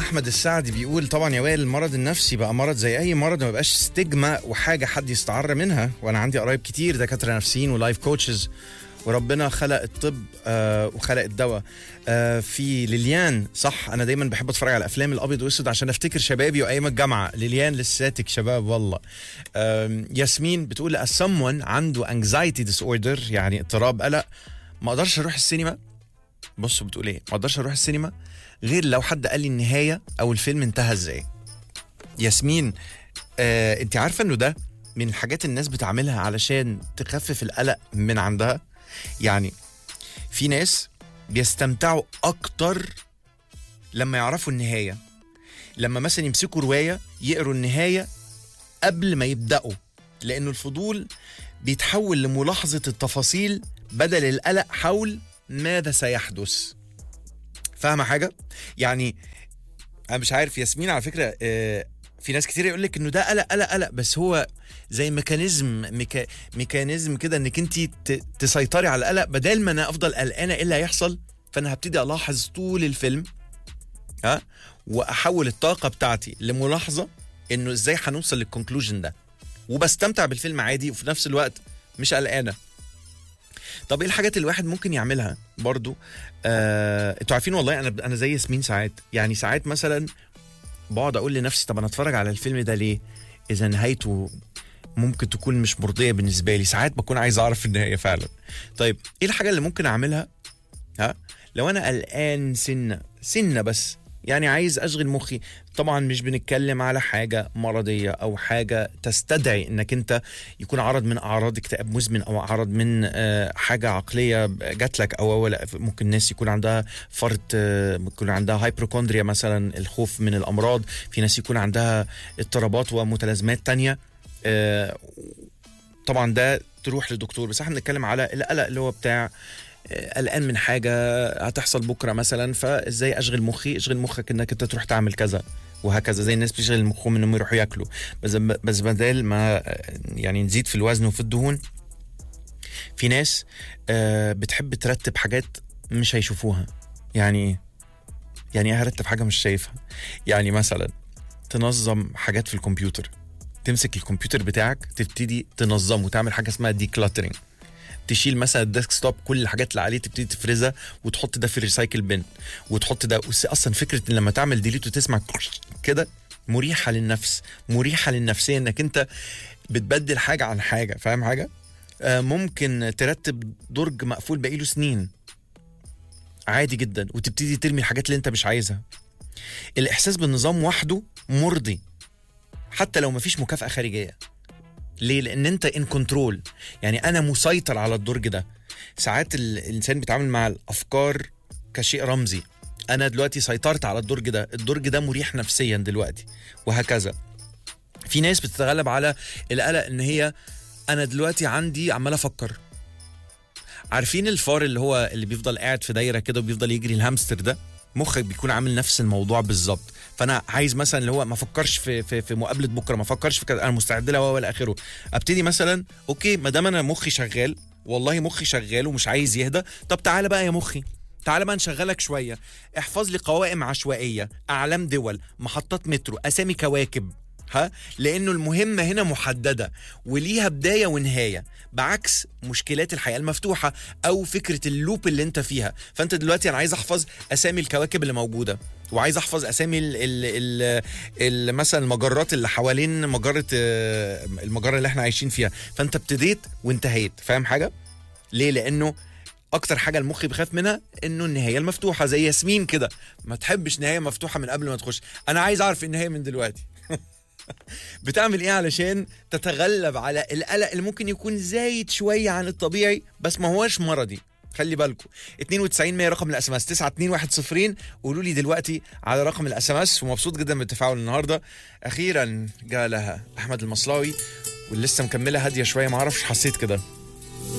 احمد السعدي بيقول طبعا يا وائل المرض النفسي بقى مرض زي اي مرض ما بقاش ستيجما وحاجه حد يستعر منها وانا عندي قرايب كتير دكاتره نفسيين ولايف كوتشز وربنا خلق الطب آه وخلق الدواء آه في ليليان صح انا دايما بحب اتفرج على افلام الابيض والاسود عشان افتكر شبابي وايام الجامعه ليليان لساتك شباب والله آه ياسمين بتقول as someone عنده anxiety disorder يعني اضطراب قلق ما اقدرش اروح السينما بصوا بتقول ايه ما اقدرش اروح السينما غير لو حد قال لي النهايه او الفيلم انتهى ازاي ياسمين آه انت عارفه انه ده من الحاجات الناس بتعملها علشان تخفف القلق من عندها يعني في ناس بيستمتعوا اكتر لما يعرفوا النهايه لما مثلا يمسكوا روايه يقروا النهايه قبل ما يبداوا لانه الفضول بيتحول لملاحظه التفاصيل بدل القلق حول ماذا سيحدث فاهمه حاجه يعني انا مش عارف ياسمين على فكره آه، في ناس كتير يقول لك انه ده قلق قلق قلق بس هو زي ميكانيزم ميكا ميكانيزم كده انك انت ت- تسيطري على القلق بدل ما انا افضل قلقانه ايه اللي هيحصل فانا هبتدي الاحظ طول الفيلم ها واحول الطاقه بتاعتي لملاحظه انه ازاي هنوصل للكونكلوجن ده وبستمتع بالفيلم عادي وفي نفس الوقت مش قلقانه طب ايه الحاجات اللي الواحد ممكن يعملها برضو آه، انتوا عارفين والله انا انا زي ياسمين ساعات يعني ساعات مثلا بقعد اقول لنفسي طب انا اتفرج على الفيلم ده ليه اذا نهايته ممكن تكون مش مرضيه بالنسبه لي ساعات بكون عايز اعرف النهايه فعلا طيب ايه الحاجه اللي ممكن اعملها ها لو انا قلقان سنه سنه بس يعني عايز اشغل مخي طبعا مش بنتكلم على حاجه مرضيه او حاجه تستدعي انك انت يكون عرض من اعراض اكتئاب مزمن او عرض من آه، حاجه عقليه جات لك او أو لا ممكن ناس يكون عندها فرط آه، يكون عندها هايبروكوندريا مثلا الخوف من الامراض في ناس يكون عندها اضطرابات ومتلازمات تانية آه، طبعا ده تروح لدكتور بس احنا بنتكلم على القلق اللي هو بتاع آه، قلقان من حاجه هتحصل بكره مثلا فازاي اشغل مخي اشغل مخك انك انت تروح تعمل كذا وهكذا زي الناس بتشغل مخهم انهم يروحوا ياكلوا بس بس بدل ما آه، يعني نزيد في الوزن وفي الدهون في ناس آه، بتحب ترتب حاجات مش هيشوفوها يعني ايه يعني ايه هرتب حاجه مش شايفها يعني مثلا تنظم حاجات في الكمبيوتر تمسك الكمبيوتر بتاعك تبتدي تنظمه تعمل حاجه اسمها دي كلاترنج تشيل مثلا الديسكتوب كل الحاجات اللي عليه تبتدي تفرزها وتحط ده في الريسايكل بن وتحط ده وس- اصلا فكره ان لما تعمل ديليت وتسمع كده مريحه للنفس مريحه للنفسيه انك انت بتبدل حاجه عن حاجه فاهم حاجه آه ممكن ترتب درج مقفول بقاله سنين عادي جدا وتبتدي ترمي الحاجات اللي انت مش عايزها الاحساس بالنظام وحده مرضي حتى لو مفيش مكافاه خارجيه ليه لان انت ان كنترول يعني انا مسيطر على الدرج ده ساعات ال- الانسان بيتعامل مع الافكار كشيء رمزي انا دلوقتي سيطرت على الدرج ده الدرج ده مريح نفسيا دلوقتي وهكذا في ناس بتتغلب على القلق ان هي انا دلوقتي عندي عمال افكر عارفين الفار اللي هو اللي بيفضل قاعد في دايره كده وبيفضل يجري الهامستر ده مخك بيكون عامل نفس الموضوع بالظبط فانا عايز مثلا اللي هو ما افكرش في في, في مقابله بكره ما افكرش في كده انا مستعد لها والى اخره ابتدي مثلا اوكي ما دام انا مخي شغال والله مخي شغال ومش عايز يهدى طب تعالى بقى يا مخي تعالى بقى نشغلك شويه احفظ لي قوائم عشوائيه اعلام دول محطات مترو اسامي كواكب ها لانه المهمه هنا محدده وليها بدايه ونهايه بعكس مشكلات الحياه المفتوحه او فكره اللوب اللي انت فيها فانت دلوقتي انا عايز احفظ اسامي الكواكب اللي موجوده وعايز احفظ اسامي ال ال ال ال مثلا المجرات اللي حوالين مجره آه، المجره اللي احنا عايشين فيها فانت ابتديت وانتهيت فاهم حاجه ليه لانه اكتر حاجه المخ بيخاف منها انه النهايه المفتوحه زي ياسمين كده ما تحبش نهايه مفتوحه من قبل ما تخش انا عايز اعرف النهايه من دلوقتي بتعمل ايه علشان تتغلب على القلق اللي ممكن يكون زايد شويه عن الطبيعي بس ما هوش مرضي خلي بالكم 92 100 رقم الاس ام اس 921 قولوا لي دلوقتي على رقم الاس ام اس ومبسوط جدا بالتفاعل النهارده اخيرا جالها احمد المصلاوي واللي لسه مكمله هاديه شويه ما اعرفش حسيت كده